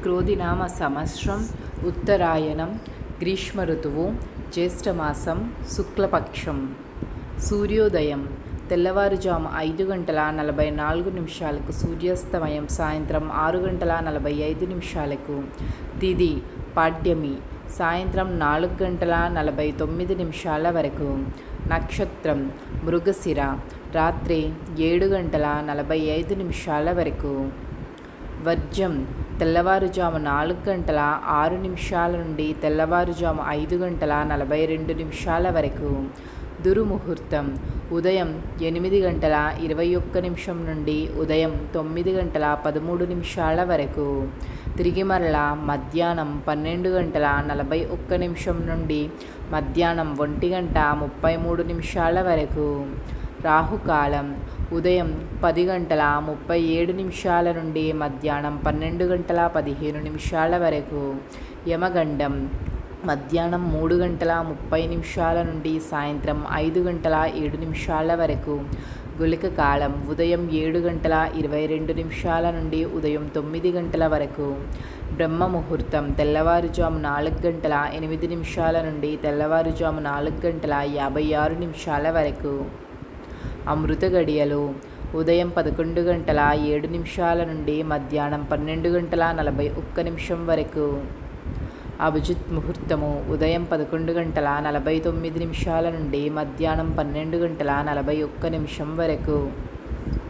క్రోధినామ సంవత్సరం ఉత్తరాయణం గ్రీష్మ ఋతువు జ్యేష్ఠమాసం శుక్లపక్షం సూర్యోదయం తెల్లవారుజాము ఐదు గంటల నలభై నాలుగు నిమిషాలకు సూర్యాస్తమయం సాయంత్రం ఆరు గంటల నలభై ఐదు నిమిషాలకు తిది పాడ్యమి సాయంత్రం నాలుగు గంటల నలభై తొమ్మిది నిమిషాల వరకు నక్షత్రం మృగశిర రాత్రి ఏడు గంటల నలభై ఐదు నిమిషాల వరకు వర్జం తెల్లవారుజాము నాలుగు గంటల ఆరు నిమిషాల నుండి తెల్లవారుజాము ఐదు గంటల నలభై రెండు నిమిషాల వరకు దుర్ముహూర్తం ఉదయం ఎనిమిది గంటల ఇరవై ఒక్క నిమిషం నుండి ఉదయం తొమ్మిది గంటల పదమూడు నిమిషాల వరకు తిరిగి మరలా మధ్యాహ్నం పన్నెండు గంటల నలభై ఒక్క నిమిషం నుండి మధ్యాహ్నం ఒంటి గంట ముప్పై మూడు నిమిషాల వరకు రాహుకాలం ఉదయం పది గంటల ముప్పై ఏడు నిమిషాల నుండి మధ్యాహ్నం పన్నెండు గంటల పదిహేను నిమిషాల వరకు యమగండం మధ్యాహ్నం మూడు గంటల ముప్పై నిమిషాల నుండి సాయంత్రం ఐదు గంటల ఏడు నిమిషాల వరకు గుళిక కాలం ఉదయం ఏడు గంటల ఇరవై రెండు నిమిషాల నుండి ఉదయం తొమ్మిది గంటల వరకు బ్రహ్మ ముహూర్తం తెల్లవారుజాము నాలుగు గంటల ఎనిమిది నిమిషాల నుండి తెల్లవారుజాము నాలుగు గంటల యాభై ఆరు నిమిషాల వరకు అమృత గడియలు ఉదయం పదకొండు గంటల ఏడు నిమిషాల నుండి మధ్యాహ్నం పన్నెండు గంటల నలభై ఒక్క నిమిషం వరకు అభిజిత్ ముహూర్తము ఉదయం పదకొండు గంటల నలభై తొమ్మిది నిమిషాల నుండి మధ్యాహ్నం పన్నెండు గంటల నలభై ఒక్క నిమిషం వరకు